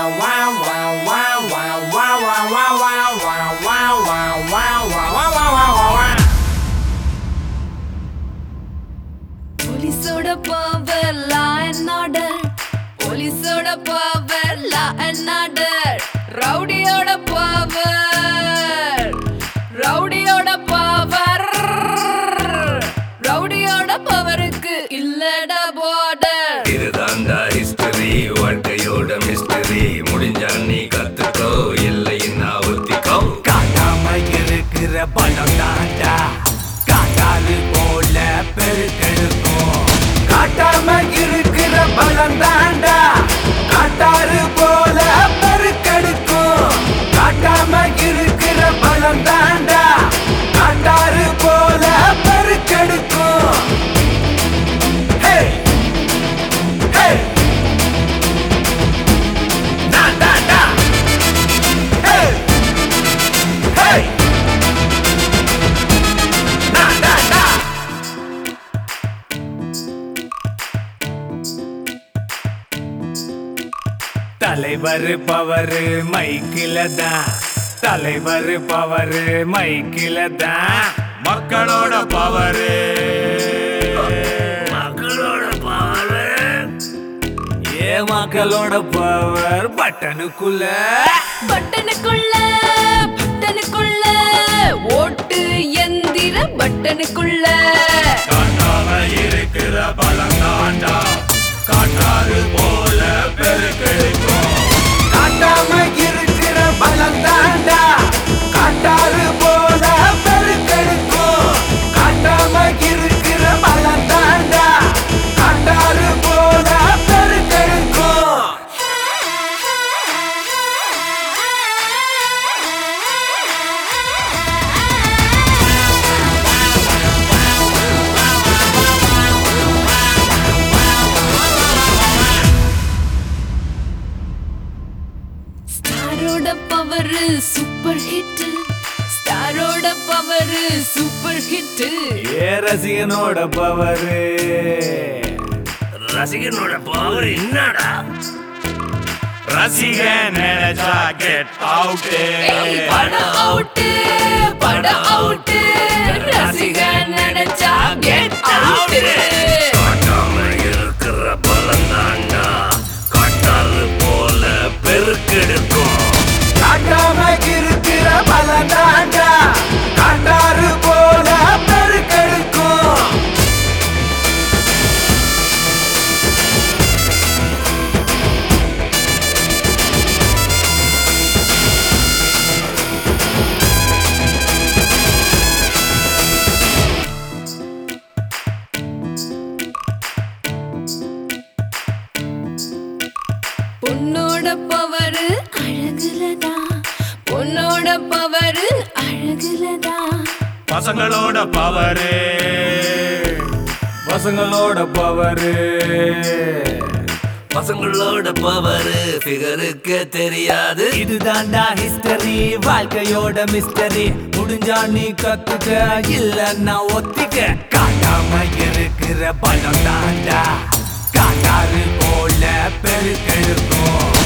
போலீஸோட power law and order போலீஸோட power law and order ரவுடியோட பவர் ரவுடியோட பவர் ரவுடியோட பவருக்கு இல்லடா பார்டர் இதுதான்டா ஹிஸ்டரி வாழ்க்கையோட மிஸ்டரி முடிஞ்சா நீ கத்துக்கோ இல்லைன்னா ஒத்திக்கோ காட்டாம இருக்கிற பலம் தாண்டா காட்டாறு போல பெருக்கெடுக்கும் காட்டாம இருக்கிற பலம் தாண்டா காட்டாறு போல பெருக்கெடுக்கும் காட்டாம இருக்கிற பலம் தாண்டா காட்டாறு போல பெருக்கெடுக்கும் ஹே ஹே நான் தாண்டா hey Hey! Na na na! தலைவர் பவர் மைக்கில தான் தலைவர் பவர் மைக்கில தான் மக்களோட பவர் மக்களோட பவர் ஏ மக்களோட பவர் பட்டனுக்குள்ள பட்டனுக்குள்ள பட்டனுக்குள்ள ஓட்டு எந்திர பட்டனுக்குள்ள காட்டாம இருக்கிற பலம் தாண்டா காட்டாறு போல பெருக்கெடுக்கும் காட்டாம இருக்கிற பலம் தாண்டா காட்டாறு போல பெருக்கெடுக்கும் காட்டாம இருக்கிற பலம் தாண்டா காட்டாறு போல பெருக்கெடுக்கும் ஸ்டாரோட பவர் சூப்பர் ஹிட் ஸ்டாரோட பவர் சூப்பர் ஹிட் ஏ ரசிகனோட பவரு ரசிகனோட பவர் என்னடா ரசிகன் நினைச்சா கெட் அவுட்டு பட அவுட் பட அவுட் ரசிகன் நினைச்சா கெட் அவுட் காட்டாம இருக்கிற பலம் தாண்டா காட்டாறு போல பெருக்கெடுக்கும் காட்டாம இருக்கிற பலதாண்டா காட்டாறு போல பெருக்கெடுக்கும் பொண்ணோட பவர் அழகுலதா பொண்ணோட பவர் அழகுலதா பசங்களோட பவரு பசங்களோட பவரு பசங்களோட பவர் ஃபிகருக்கு தெரியாது இதுதான்டா ஹிஸ்டரி வாழ்க்கையோட மிஸ்டரி முடிஞ்சா நீ கத்துக்க இல்லன்னா ஒத்திக்க காட்டாம இருக்கிற பலம் தாண்டா காட்டாறு போல பெருக்கெடுக்கும்